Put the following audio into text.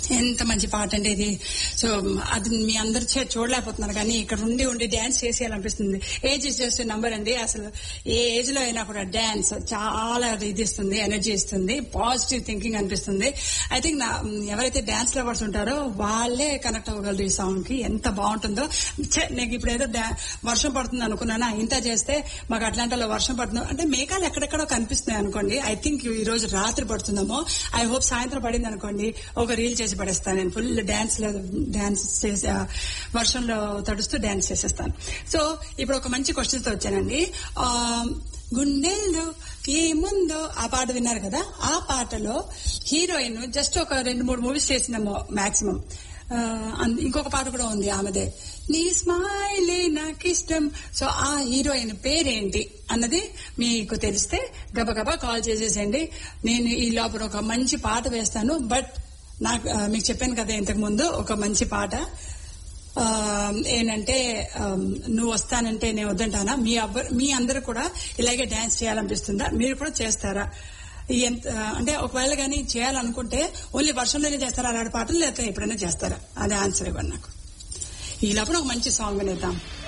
ఎంత మంచి పాట అండి ఇది సో అది మీ అందరు చే- చూడలేకపోతున్నారు కానీ ఇక్కడ ఉండి ఉండి డాన్స్ చేసేయాలనిపిస్తుంది ఏజ్ ఇస్ జస్ట్ నంబర్ అండి అసలు ఏ ఏజ్ లో అయినా కూడా డాన్స్ చాలా ఇది ఇస్తుంది ఎనర్జీ ఇస్తుంది పాజిటివ్ థింకింగ్ అనిపిస్తుంది ఐ థింక్ నా ఎవరైతే డాన్స్ లవర్స్ ఉంటారో వాళ్ళే కనెక్ట్ అవ్వగలరు ఈ సాంగ్ కి ఎంత బాగుంటుందో ఛే, నాకు ఇప్పుడు ఏదో డా- వర్షం పడుతుంది అనుకున్నానా ఇంత చేస్తే మాకు అట్లాంటిలో వర్షం పడుతుంది అంటే మేఘాలు ఎక్కడెక్కడో కనిపిస్తున్నాయి అనుకోండి ఐ థింక్ ఈ రోజు రాత్రి పడుతుందేమో ఐ హోప్ సాయంత్రం పడింది అనుకోండి ఒక రీల్ చేసి పడేస్తాను నేను ఫుల్ డాన్స్ లో డాన్స్ చేసి ఆ, వర్షంలో తడుస్తూ డాన్స్ చేసేస్తాను సో ఇప్పుడు ఒక మంచి క్వశ్చన్ తో వచ్చానండి ఆ, గుండెల్లో ఏముందో ఆ పాట విన్నారు కదా ఆ పాటలో హీరోయిన్ జస్ట్ ఒక రెండు మూడు మూవీస్ చేసినాము మాక్సిమం ఇంకొక పాట కూడా ఉంది ఆమెదే నీ స్మైలే నాకిష్టం సో ఆ హీరోయిన్ పేరేంటి అన్నది మీకు తెలిస్తే గబగబా కాల్ చేసేసండి నేను ఈ లోపల ఒక మంచి పాట వేస్తాను బట్ నాకు ఆ, మీకు చెప్పాను కదా ఇంతకు ముందు ఒక మంచి పాట ఆ, ఏంటంటే ఆ, నువ్వు వస్తానంటే నేను వద్దంటానా మీ అవ్వ- మీ అందరూ కూడా ఇలాగే డాన్స్ చేయాలనిపిస్తుందా మీరు కూడా చేస్తారా ఎంత అంటే ఒకవేళ కానీ చేయాలనుకుంటే ఓన్లీ వర్షంలోనే చేస్తారా అలాంటి పాటలు లేకపోతే ఎప్పుడైనా చేస్తారా అదే ఆన్సర్ ఇవ్వండి నాకు ఈ లోపల ఒక మంచి సాంగ్ వినేద్దాం